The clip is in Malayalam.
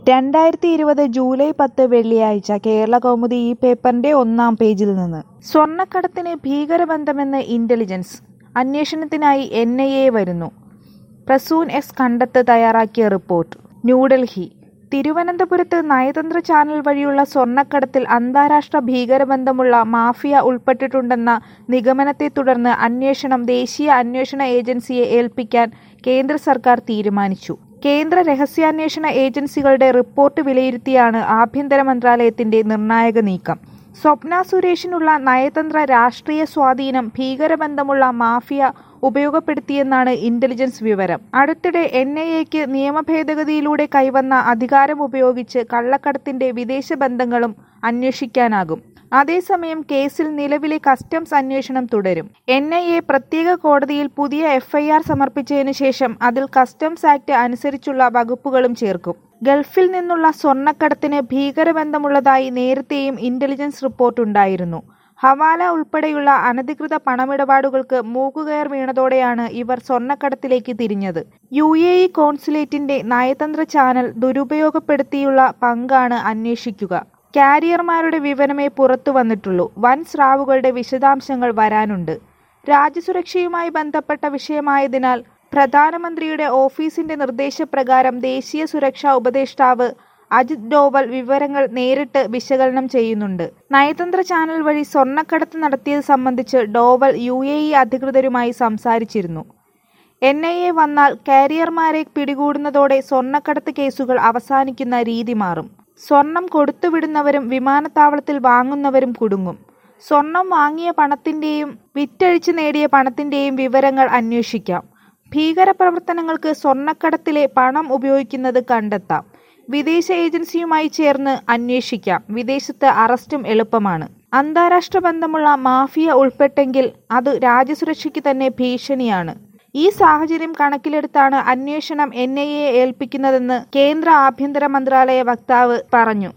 രണ്ടായിരത്തി ഇരുപത് ജൂലൈ പത്ത് വെള്ളിയാഴ്ച കേരള കൗമുദി ഈ പേപ്പറിന്റെ ഒന്നാം പേജിൽ നിന്ന് സ്വർണ്ണക്കടത്തിന് ഭീകരബന്ധമെന്ന് ഇന്റലിജൻസ് അന്വേഷണത്തിനായി എൻ ഐ എ വരുന്നു പ്രസൂൻ എസ് കണ്ടത്ത് തയ്യാറാക്കിയ റിപ്പോർട്ട് ന്യൂഡൽഹി തിരുവനന്തപുരത്ത് നയതന്ത്ര ചാനൽ വഴിയുള്ള സ്വർണ്ണക്കടത്തിൽ അന്താരാഷ്ട്ര ഭീകരബന്ധമുള്ള മാഫിയ ഉൾപ്പെട്ടിട്ടുണ്ടെന്ന നിഗമനത്തെ തുടർന്ന് അന്വേഷണം ദേശീയ അന്വേഷണ ഏജൻസിയെ ഏൽപ്പിക്കാൻ കേന്ദ്ര സർക്കാർ തീരുമാനിച്ചു കേന്ദ്ര രഹസ്യാന്വേഷണ ഏജൻസികളുടെ റിപ്പോർട്ട് വിലയിരുത്തിയാണ് ആഭ്യന്തര മന്ത്രാലയത്തിന്റെ നിർണായക നീക്കം സ്വപ്ന സുരേഷിനുള്ള നയതന്ത്ര രാഷ്ട്രീയ സ്വാധീനം ഭീകരബന്ധമുള്ള മാഫിയ ഉപയോഗപ്പെടുത്തിയെന്നാണ് ഇന്റലിജൻസ് വിവരം അടുത്തിടെ എൻ ഐ എക്ക് നിയമഭേദഗതിയിലൂടെ കൈവന്ന അധികാരം ഉപയോഗിച്ച് കള്ളക്കടത്തിന്റെ വിദേശ ബന്ധങ്ങളും അന്വേഷിക്കാനാകും അതേസമയം കേസിൽ നിലവിലെ കസ്റ്റംസ് അന്വേഷണം തുടരും എൻ ഐ എ പ്രത്യേക കോടതിയിൽ പുതിയ എഫ്ഐആർ സമർപ്പിച്ചതിനു ശേഷം അതിൽ കസ്റ്റംസ് ആക്ട് അനുസരിച്ചുള്ള വകുപ്പുകളും ചേർക്കും ഗൾഫിൽ നിന്നുള്ള സ്വർണ്ണക്കടത്തിന് ഭീകരബന്ധമുള്ളതായി നേരത്തെയും ഇന്റലിജൻസ് റിപ്പോർട്ടുണ്ടായിരുന്നു ഹവാല ഉൾപ്പെടെയുള്ള അനധികൃത പണമിടപാടുകൾക്ക് മൂക്കുകയർ വീണതോടെയാണ് ഇവർ സ്വർണ്ണക്കടത്തിലേക്ക് തിരിഞ്ഞത് യു എ ഇ കോൺസുലേറ്റിന്റെ നയതന്ത്ര ചാനൽ ദുരുപയോഗപ്പെടുത്തിയുള്ള പങ്കാണ് അന്വേഷിക്കുക കാരിയർമാരുടെ വിവരമേ പുറത്തു വന്നിട്ടുള്ളൂ വൻ സ്രാവുകളുടെ വിശദാംശങ്ങൾ വരാനുണ്ട് രാജ്യസുരക്ഷയുമായി ബന്ധപ്പെട്ട വിഷയമായതിനാൽ പ്രധാനമന്ത്രിയുടെ ഓഫീസിന്റെ നിർദ്ദേശപ്രകാരം ദേശീയ സുരക്ഷാ ഉപദേഷ്ടാവ് അജിത് ഡോവൽ വിവരങ്ങൾ നേരിട്ട് വിശകലനം ചെയ്യുന്നുണ്ട് നയതന്ത്ര ചാനൽ വഴി സ്വർണ്ണക്കടത്ത് നടത്തിയത് സംബന്ധിച്ച് ഡോവൽ യു എ ഇ അധികൃതരുമായി സംസാരിച്ചിരുന്നു എൻ ഐ എ വന്നാൽ കാരിയർമാരെ പിടികൂടുന്നതോടെ സ്വർണ്ണക്കടത്ത് കേസുകൾ അവസാനിക്കുന്ന രീതി മാറും സ്വർണം കൊടുത്തുവിടുന്നവരും വിമാനത്താവളത്തിൽ വാങ്ങുന്നവരും കുടുങ്ങും സ്വർണം വാങ്ങിയ പണത്തിന്റെയും വിറ്റഴിച്ച് നേടിയ പണത്തിന്റെയും വിവരങ്ങൾ അന്വേഷിക്കാം ഭീകരപ്രവർത്തനങ്ങൾക്ക് സ്വർണ്ണക്കടത്തിലെ പണം ഉപയോഗിക്കുന്നത് കണ്ടെത്താം വിദേശ ഏജൻസിയുമായി ചേർന്ന് അന്വേഷിക്കാം വിദേശത്ത് അറസ്റ്റും എളുപ്പമാണ് അന്താരാഷ്ട്ര ബന്ധമുള്ള മാഫിയ ഉൾപ്പെട്ടെങ്കിൽ അത് രാജ്യസുരക്ഷയ്ക്ക് തന്നെ ഭീഷണിയാണ് ഈ സാഹചര്യം കണക്കിലെടുത്താണ് അന്വേഷണം എൻ ഐ എ ഏൽപ്പിക്കുന്നതെന്ന് കേന്ദ്ര ആഭ്യന്തര മന്ത്രാലയ വക്താവ് പറഞ്ഞു